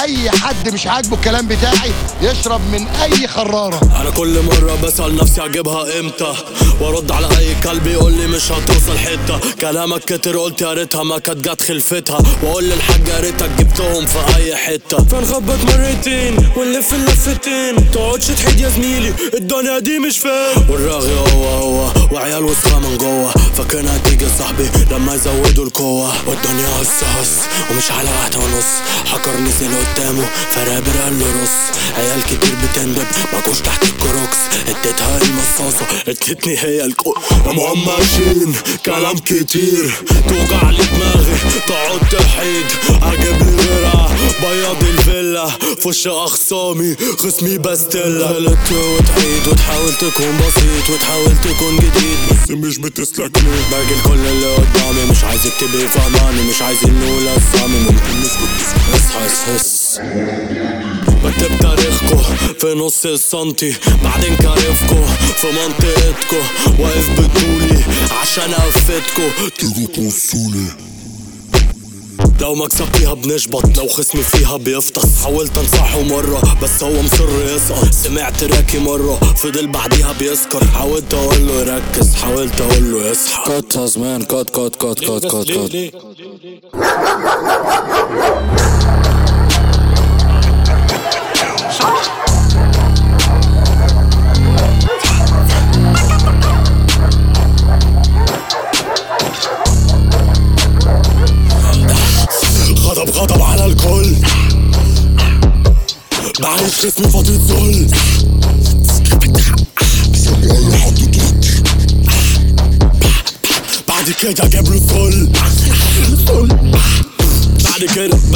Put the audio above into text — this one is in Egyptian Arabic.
اي حد مش عاجبه الكلام بتاعي يشرب من اي خراره انا كل مرة بسأل نفسي اجيبها امتى وارد على اي كلب يقول لي مش هتوصل حتة كلامك كتر قلت يا ريتها ما كانت جت خلفتها واقول للحاج يا ريتك جبتهم في اي حتة فنخبط مرتين ونلف اللفتين تقعدش تحيد يا زميلي الدنيا دي مش فاهم والراغي هو هو وعيال وسخة من جوه فاكرنا تيجي صاحبي لما يزودوا القوة والدنيا هس هس ومش على واحدة ونص حكر نزل قدامه فرابر قال له رص عيال كتير بتندب ماكوش تحت الكروكس اديتها المصاصة ادتني هي الكو المهم ماشيين كلام كتير توجع لي دماغي تقعد تحيد اجيب لي غيرها بياض الفيلا في وش اخصامي خصمي بستيلا غلطت وتعيد وتحاول تكون بسيط وتحاول تكون جديد بس مش بتسلك ليه باجي الكل اللي قدامي مش عايزك تبقي فهماني مش عايزين نقول اسامي ممكن نسكت اصحى هس بكتب تاريخكو في نص السنتي بعدين كارفكو في منطقتكو واقف بطولي عشان افتكو تيجوا توصولي لو مكسب فيها بنشبط لو خصمي فيها بيفطس حاولت انصحه مرة بس هو مصر يسقط سمعت راكي مرة فضل بعديها بيسكر حاولت اقول له يركز حاولت اقول له يصحى كات مان كات كات كات كات كات كات غضب غضب على الكل بعيش خصمي فترة ذل بسمي حد بعد كده جاب له الذل بعد كده